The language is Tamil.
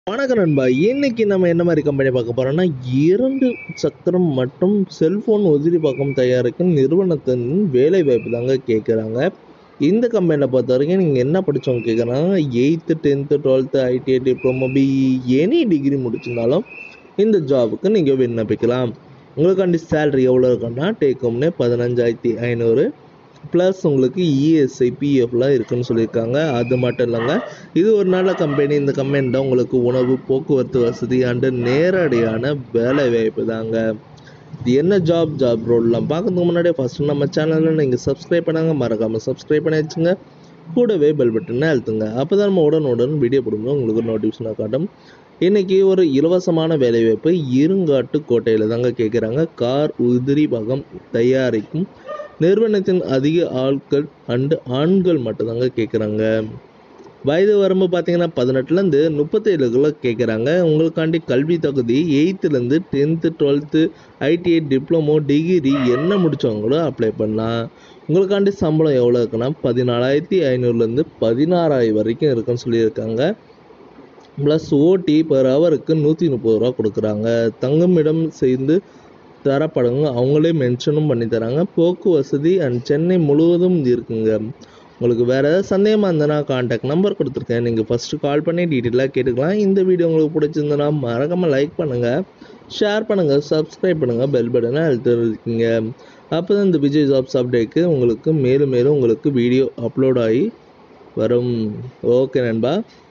வணக்கம் நண்பா இன்னைக்கு நம்ம என்ன மாதிரி கம்பெனி பார்க்க போறோம்னா இரண்டு சக்கரம் மற்றும் செல்போன் உதிரி பக்கம் தயாரிக்கும் நிறுவனத்தின் வேலை வாய்ப்பு தாங்க கேட்குறாங்க இந்த கம்பெனியில் பொறுத்த வரைக்கும் நீங்கள் என்ன படித்தவங்க கேட்குறாங்க eighth tenth twelfth ITI diploma BE any degree முடிச்சிருந்தாலும் இந்த ஜாபுக்கு நீங்கள் விண்ணப்பிக்கலாம் உங்களுக்காண்டி சேலரி எவ்வளோ இருக்குன்னா டேக் ஹோம்னே பதினஞ்சாயிரத்தி ஐநூறு ப்ளஸ் உங்களுக்கு இஎஸ்ஐ பிஎஃப்லாம் இருக்குன்னு சொல்லியிருக்காங்க அது மட்டும் இல்லைங்க இது ஒரு நல்ல கம்பெனி இந்த கம்பெனி தான் உங்களுக்கு உணவு போக்குவரத்து வசதி அண்டு நேரடியான வேலை வாய்ப்பு தாங்க இது என்ன ஜாப் ஜாப் ரோல்லாம் பார்க்கறதுக்கு முன்னாடியே ஃபஸ்ட்டு நம்ம சேனலில் நீங்கள் சப்ஸ்கிரைப் பண்ணாங்க மறக்காமல் சப்ஸ்கிரைப் பண்ணி வச்சுங்க கூடவே பெல் பட்டனை அழுத்துங்க அப்போ தான் நம்ம உடனுடன் வீடியோ போடும்போது உங்களுக்கு நோட்டிஃபிகேஷனாக காட்டும் இன்றைக்கி ஒரு இலவசமான வேலைவாய்ப்பு இருங்காட்டு கோட்டையில் தாங்க கேட்குறாங்க கார் உதிரி பாகம் தயாரிக்கும் நிறுவனத்தின் அதிக ஆட்கள் அண்டு ஆண்கள் மட்டும்தாங்க கேட்குறாங்க வயது வரம்பு பார்த்தீங்கன்னா பதினெட்டுலேருந்து முப்பத்தேழுக்குள்ள கேட்குறாங்க உங்களுக்காண்டி கல்வி தகுதி எயித்துலேருந்து tenth twelfth ITI diploma degree என்ன முடித்தவங்களோ அப்ளை பண்ணலாம் உங்களுக்காண்டி சம்பளம் எவ்வளோ இருக்குன்னா பதினாலாயிரத்தி ஐநூறுலேருந்து பதினாறாயிரம் வரைக்கும் இருக்குன்னு சொல்லியிருக்காங்க ப்ளஸ் ஓடி பர் ஹவருக்கு நூற்றி முப்பது ரூபா கொடுக்குறாங்க தங்குமிடம் சேர்ந்து தரப்படுங்க அவங்களே மென்ஷனும் பண்ணி தராங்க போக்கு வசதி அண்ட் சென்னை முழுவதும் இருக்குங்க உங்களுக்கு வேறு ஏதாவது சந்தேகமாக இருந்ததுன்னா காண்டாக்ட் நம்பர் கொடுத்துருக்கேன் நீங்கள் ஃபஸ்ட்டு கால் பண்ணி டீட்டெயிலாக கேட்டுக்கலாம் இந்த வீடியோ உங்களுக்கு பிடிச்சிருந்தனா மறக்காமல் லைக் பண்ணுங்கள் ஷேர் பண்ணுங்கள் சப்ஸ்கிரைப் பண்ணுங்கள் பெல் பட்டனை அழுத்திருக்கீங்க அப்போ தான் இந்த விஜய் ஜாப்ஸ் அப்டேக்கு உங்களுக்கு மேலும் மேலும் உங்களுக்கு வீடியோ அப்லோட் ஆகி வரும் ஓகே நண்பா